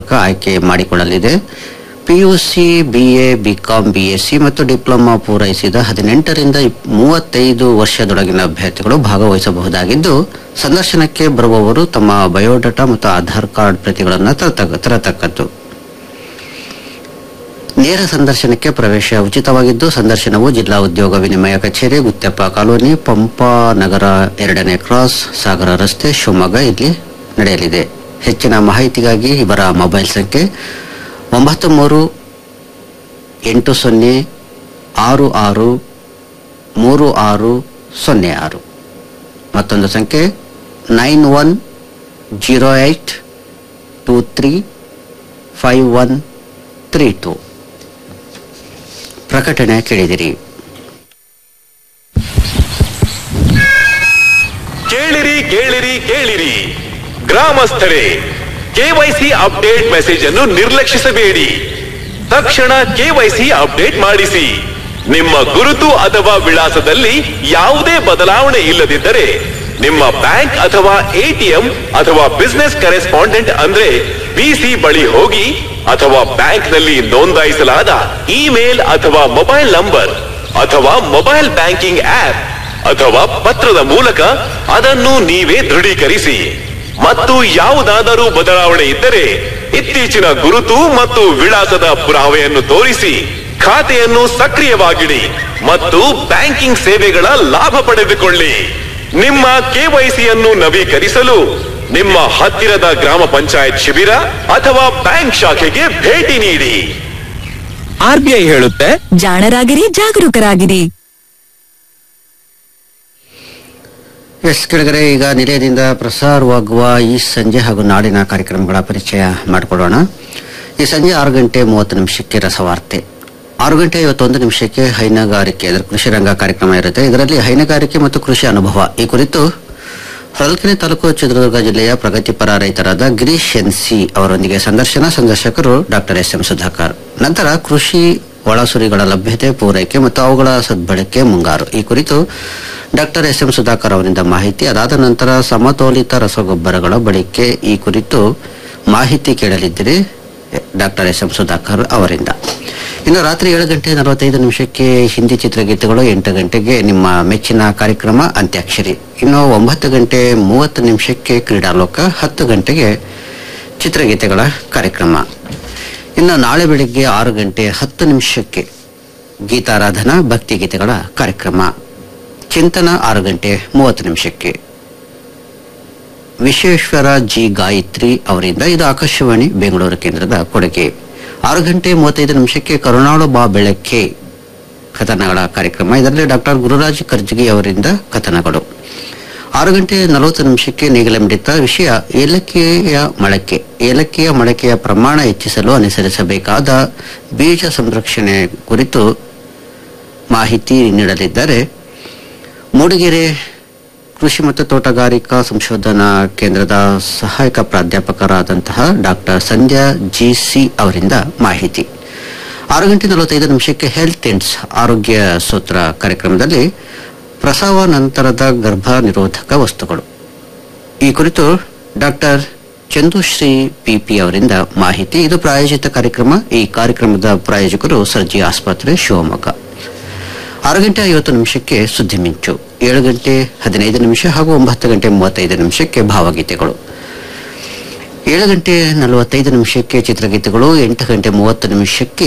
ಆಯ್ಕೆ ಮಾಡಿಕೊಳ್ಳಲಿದೆ PUC BA BCom BSc ಮತ್ತು ಡಿಪ್ಲೊಮಾ ಪೂರೈಸಿದ ಹದಿನೆಂಟರಿಂದ ಇಪ್- ಮೂವತ್ತೈದು ವರ್ಷದೊಳಗಿನ ಅಭ್ಯರ್ಥಿಗಳು ಭಾಗವಹಿಸಬಹುದಾಗಿದ್ದು ಸಂದರ್ಶನಕ್ಕೆ ಬರುವವರು ತಮ್ಮ ಬಯೋಡಾಟಾ ಮತ್ತು ಆಧಾರ್ ಕಾರ್ಡ್ ಪ್ರತಿಗಳನ್ನು ತರತಕ್ಕ- ತರತಕ್ಕದ್ದು ನೇರ ಸಂದರ್ಶನಕ್ಕೆ ಪ್ರವೇಶ ಉಚಿತವಾಗಿದ್ದು ಸಂದರ್ಶನವು ಜಿಲ್ಲಾ ಉದ್ಯೋಗ ವಿನಿಮಯ ಕಚೇರಿ ಗುತ್ಯಪ್ಪ ಕಾಲೋನಿ ಪಂಪಾ ನಗರ ಎರಡನೇ ಕ್ರಾಸ್ ಸಾಗರ ರಸ್ತೆ ಶಿವಮೊಗ್ಗ ಇಲ್ಲಿ ನಡೆಯಲಿದೆ ಹೆಚ್ಚಿನ ಮಾಹಿತಿಗಾಗಿ ಇವರ ಮೊಬೈಲ್ ಸಂಖ್ಯೆ ಒಂಬತ್ತು ಮೂರು ಎಂಟು ಸೊನ್ನೆ ಆರು ಆರು ಮೂರು ಆರು ಸೊನ್ನೆ ಆರು ಮತ್ತೊಂದು ಸಂಖ್ಯೆ nine one zero eight two three five one three two ಪ್ರಕಟಣೆ ಕೇಳಿದಿರಿ ಕೇಳಿರಿ ಕೇಳಿರಿ ಕೇಳಿರಿ ಗ್ರಾಮಸ್ಥರೇ ಕೆವೈಸಿ ಅಪ್ಡೇಟ್ ಮೆಸೇಜ್ ಅನ್ನು ನಿರ್ಲಕ್ಷಿಸಬೇಡಿ ತಕ್ಷಣ ಕೆವೈಸಿ ಅಪ್ಡೇಟ್ ಮಾಡಿಸಿ ನಿಮ್ಮ ಗುರುತು ಅಥವಾ ವಿಳಾಸದಲ್ಲಿ ಯಾವುದೇ ಬದಲಾವಣೆ ಇಲ್ಲದಿದ್ದರೆ ನಿಮ್ಮ ಬ್ಯಾಂಕ್ ಅಥವಾ ಎಟಿಎಂ ಅಥವಾ ಬಿಸ್ನೆಸ್ ಕರೆಸ್ಪಾಂಡೆಂಟ್ ಅಂದ್ರೆ ಬಿಸಿ ಬಳಿ ಹೋಗಿ ಅಥವಾ ಬ್ಯಾಂಕ್ನಲ್ಲಿ ನೋಂದಾಯಿಸಲಾದ ಇಮೇಲ್ ಅಥವಾ ಮೊಬೈಲ್ ನಂಬರ್ ಅಥವಾ ಮೊಬೈಲ್ ಬ್ಯಾಂಕಿಂಗ್ ಆಪ್ ಅಥವಾ ಪತ್ರದ ಮೂಲಕ ಅದನ್ನು ನೀವೇ ದೃಢೀಕರಿಸಿ ಮತ್ತು ಯಾವುದಾದರೂ ಬದಲಾವಣೆ ಇದ್ದರೆ ಇತ್ತೀಚಿನ ಗುರುತು ಮತ್ತು ವಿಳಾಸದ ಪುರಾವೆಯನ್ನು ತೋರಿಸಿ ಖಾತೆಯನ್ನು ಸಕ್ರಿಯವಾಗಿಡಿ ಮತ್ತು ಬ್ಯಾಂಕಿಂಗ್ ಸೇವೆಗಳ ಲಾಭ ಪಡೆದುಕೊಳ್ಳಿ ನಿಮ್ಮ ಕೆವೈಸಿಯನ್ನು ನವೀಕರಿಸಲು ನಿಮ್ಮ ಹತ್ತಿರದ ಗ್ರಾಮ ಪಂಚಾಯತ್ ಶಿಬಿರ ಅಥವಾ ಬ್ಯಾಂಕ್ ಶಾಖೆಗೆ ಭೇಟಿ ನೀಡಿ ಆರ್ಬಿಐ ಹೇಳುತ್ತೆ ಜಾಣರಾಗಿರಿ ಜಾಗರೂಕರಾಗಿರಿ ಎಸ್ ಕೆಳಗಡೆ ಈಗ ನಿಲಯದಿಂದ ಪ್ರಸಾರವಾಗುವ ಈ ಸಂಜೆ ಹಾಗೂ ನಾಡಿನ ಕಾರ್ಯಕ್ರಮಗಳ ಪರಿಚಯ ಮಾಡಿಕೊಳ್ಳೋಣ ಈ ಸಂಜೆ ಆರು ಗಂಟೆ ಮೂವತ್ತು ನಿಮಿಷಕ್ಕೆ ರಸವಾರ್ತೆ ಆರು ಗಂಟೆ ಐವತ್ತೊಂದು ನಿಮಿಷಕ್ಕೆ ಹೈನುಗಾರಿಕೆ ಅಂದರೆ ಕೃಷಿ ರಂಗ ಕಾರ್ಯಕ್ರಮ ಇರುತ್ತೆ ಇದರಲ್ಲಿ ಹೈನುಗಾರಿಕೆ ಮತ್ತು ಕೃಷಿ ಅನುಭವ ಈ ಕುರಿತು ಹೊಳಲ್ಕೆರೆ ತಾಲೂಕು ಚಿತ್ರದುರ್ಗ ಜಿಲ್ಲೆಯ ಪ್ರಗತಿಪರ ರೈತರಾದ ಗಿರೀಶ್ ಎನ್ ಸಿ ಅವರೊಂದಿಗೆ ಸಂದರ್ಶನ ಸಂದರ್ಶಕರು ಡಾಕ್ಟರ್ ಎಸ್ ಎಂ ಸುಧಾಕರ್ ನಂತರ ಕೃಷಿ ಒಳಸುರಿಗಳ ಲಭ್ಯತೆ ಪೂರೈಕೆ ಮತ್ತು ಅವುಗಳ ಸದ್ಬಳಕೆ ಮುಂಗಾರು ಈ ಕುರಿತು ಡಾಕ್ಟರ್ ಎಸ್ ಎಂ ಸುಧಾಕರ್ ಅವರಿಂದ ಮಾಹಿತಿ ಅದಾದ ನಂತರ ಸಮತೋಲಿತ ರಸಗೊಬ್ಬರಗಳ ಬಳಕೆ ಈ ಕುರಿತು ಮಾಹಿತಿ ಕೇಳಲಿದ್ದೀರಿ ಡಾಕ್ಟರ್ ಎಸ್ ಎಂ ಸುಧಾಕರ್ ಅವರಿಂದ ಇನ್ನು ರಾತ್ರಿ ಏಳು ಗಂಟೆ ನಲವತ್ತೈದು ನಿಮಿಷಕ್ಕೆ ಹಿಂದಿ ಚಿತ್ರಗೀತೆಗಳು ಎಂಟು ಗಂಟೆಗೆ ನಿಮ್ಮ ಮೆಚ್ಚಿನ ಕಾರ್ಯಕ್ರಮ ಅಂತ್ಯಾಕ್ಷರಿ ಇನ್ನು ಒಂಬತ್ತು ಗಂಟೆ ಮೂವತ್ತು ನಿಮಿಷಕ್ಕೆ ಕ್ರೀಡಾಲೋಕ ಹತ್ತು ಗಂಟೆಗೆ ಚಿತ್ರಗೀತೆಗಳ ಕಾರ್ಯಕ್ರಮ ಇನ್ನು ನಾಳೆ ಬೆಳಿಗ್ಗೆ ಆರು ಗಂಟೆ ಹತ್ತು ನಿಮಿಷಕ್ಕೆ ಗೀತಾರಾಧನಾ ಭಕ್ತಿಗೀತೆಗಳ ಕಾರ್ಯಕ್ರಮ ಚಿಂತನ ಆರು ಗಂಟೆ ಮೂವತ್ತು ನಿಮಿಷಕ್ಕೆ ವಿಶ್ವೇಶ್ವರ ಜಿ ಗಾಯತ್ರಿ ಅವರಿಂದ ಇದು ಆಕಾಶವಾಣಿ ಬೆಂಗಳೂರು ಕೇಂದ್ರದ ಕೊಡುಗೆ ಆರು ಗಂಟೆ ಮೂವತ್ತೈದು ನಿಮಿಷಕ್ಕೆ ಕರುಣಾಳು ಬಾ ಬೆಳಕ್ಕೆ ಕಥನಗಳ ಕಾರ್ಯಕ್ರಮ ಇದರಲ್ಲಿ ಡಾಕ್ಟರ್ ಗುರುರಾಜ್ ಕರ್ಜಗಿ ಅವರಿಂದ ಕಥನಗಳು ಆರು ಗಂಟೆ ನಲವತ್ತು ನಿಮಿಷಕ್ಕೆ ನೇಗಿಲ ಮಿಡಿತ ವಿಷಯ ಏಲಕ್ಕಿಯ ಮೊಳಕೆ ಏಲಕ್ಕಿಯ ಮೊಳಕೆಯ ಪ್ರಮಾಣ ಹೆಚ್ಚಿಸಲು ಅನುಸರಿಸಬೇಕಾದ ಬೀಜ ಸಂರಕ್ಷಣೆ ಕುರಿತು ಮಾಹಿತಿ ನೀಡಲಿದ್ದಾರೆ ಮೂಡಿಗೆರೆ ಕೃಷಿ ಮತ್ತು ತೋಟಗಾರಿಕಾ ಸಂಶೋಧನಾ ಕೇಂದ್ರದ ಸಹಾಯಕ ಪ್ರಾಧ್ಯಾಪಕರಾದಂತಹ ಡಾಕ್ಟರ್ ಸಂಧ್ಯಾ ಜಿ ಸಿ ಅವರಿಂದ ಮಾಹಿತಿ ಆರು ಗಂಟೆ ನಲವತ್ತೈದು ನಿಮಿಷಕ್ಕೆ ಹೆಲ್ತ್ ಎಂಡ್ಸ್ ಆರೋಗ್ಯ ಸೂತ್ರ ಕಾರ್ಯಕ್ರಮದಲ್ಲಿ ಪ್ರಸವ ನಂತರದ ಗರ್ಭ ನಿರೋಧಕ ವಸ್ತುಗಳು ಈ ಕುರಿತು ಡಾಕ್ಟರ್ ಚಂದುಶ್ರೀ ಪಿಪಿ ಅವರಿಂದ ಮಾಹಿತಿ ಇದು ಪ್ರಾಯೋಜಿತ ಕಾರ್ಯಕ್ರಮ ಈ ಕಾರ್ಯಕ್ರಮದ ಪ್ರಾಯೋಜಕರು ಸರ್ಜಿ ಆಸ್ಪತ್ರೆ ಶಿವಮೊಗ್ಗ ಆರು ಗಂಟೆ ಐವತ್ತು ನಿಮಿಷಕ್ಕೆ ಸುದ್ದಿ ಮಿಂಚು ಏಳು ಗಂಟೆ ಹದಿನೈದು ನಿಮಿಷ ಹಾಗೂ ಒಂಬತ್ತು ಗಂಟೆ ಮೂವತ್ತೈದು ನಿಮಿಷಕ್ಕೆ ಭಾವಗೀತೆಗಳು ಏಳು ಗಂಟೆ ನಲವತ್ತೈದು ನಿಮಿಷಕ್ಕೆ ಚಿತ್ರಗೀತೆಗಳು ಎಂಟು ಗಂಟೆ ಮೂವತ್ತು ನಿಮಿಷಕ್ಕೆ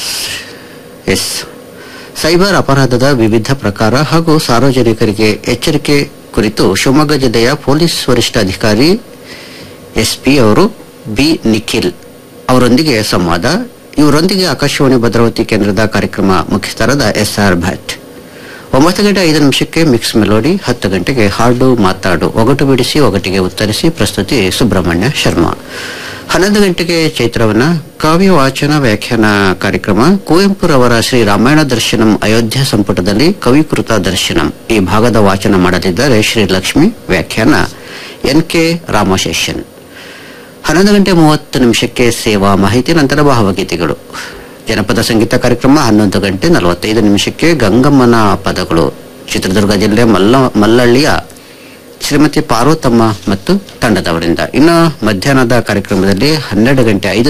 ಎಸ್ ಸೈಬರ್ ಅಪರಾಧದ ವಿವಿಧ ಪ್ರಕಾರ ಹಾಗೂ ಸಾರ್ವಜನಿಕರಿಗೆ ಎಚ್ಚರಿಕೆ ಕುರಿತು ಶಿವಮೊಗ್ಗ ಜಿಲ್ಲೆಯ ಪೊಲೀಸ್ ವರಿಷ್ಠಾಧಿಕಾರಿ ಎಸ್ಪಿ ಅವರು ಬಿ ನಿಖಿಲ್ ಅವರೊಂದಿಗೆ ಸಂವಾದ ಇವರೊಂದಿಗೆ ಆಕಾಶವಾಣಿ ಭದ್ರಾವತಿ ಕೇಂದ್ರದ ಕಾರ್ಯಕ್ರಮ ಮುಖ್ಯಸ್ಥರಾದ ಎಸ್ ಆರ್ ಭಟ್ ಒಂಬತ್ತು ಗಂಟೆ ಐದು ನಿಮಿಷಕ್ಕೆ ಮಿಕ್ಸ್ ಮೆಲೋಡಿ ಹತ್ತು ಗಂಟೆಗೆ ಹಾಡು ಮಾತಾಡು ಒಗಟು ಬಿಡಿಸಿ ಒಗಟಿಗೆ ಉತ್ತರಿಸಿ ಪ್ರಸ್ತುತಿ ಸುಬ್ರಹ್ಮಣ್ಯ ಶರ್ಮಾ ಹನ್ನೊಂದು ಗಂಟೆಗೆ ಚೈತ್ರವನ ಕಾವ್ಯ ವಾಚನ ವ್ಯಾಖ್ಯಾನ ಕಾರ್ಯಕ್ರಮ ಕುವೆಂಪುರವರ ಶ್ರೀ ರಾಮಾಯಣ ದರ್ಶನಂ ಅಯೋಧ್ಯ ಸಂಪುಟದಲ್ಲಿ ಕವಿಕೃತ ದರ್ಶನಂ ಈ ಭಾಗದ ವಾಚನ ಮಾಡಲಿದ್ದಾರೆ ಶ್ರೀ ಲಕ್ಷ್ಮಿ ವ್ಯಾಖ್ಯಾನ ಎನ್ ಕೆ ರಾಮಶೇಷನ್ ಹನ್ನೊಂದು ಗಂಟೆ ಮೂವತ್ತು ನಿಮಿಷಕ್ಕೆ ಸೇವಾ ಮಾಹಿತಿ ನಂತರ ಭಾವಗೀತೆಗಳು ಜನಪದ ಸಂಗೀತ ಕಾರ್ಯಕ್ರಮ ಹನ್ನೊಂದು ಗಂಟೆ ನಲವತ್ತೈದು ನಿಮಿಷಕ್ಕೆ ಗಂಗಮ್ಮನ ಪದಗಳು ಚಿತ್ರದುರ್ಗ ಜಿಲ್ಲೆ ಮಲ್ಲ ಮಲ್ಲಳ್ಳಿಯ ಶ್ರೀಮತಿ ಪಾರ್ವತಮ್ಮ ಮತ್ತು ತಂಡದವರಿಂದ ಇನ್ನು ಮಧ್ಯಾಹ್ನದ ಕಾರ್ಯಕ್ರಮದಲ್ಲಿ ಹನ್ನೆರಡು ಗಂಟೆ ಐದು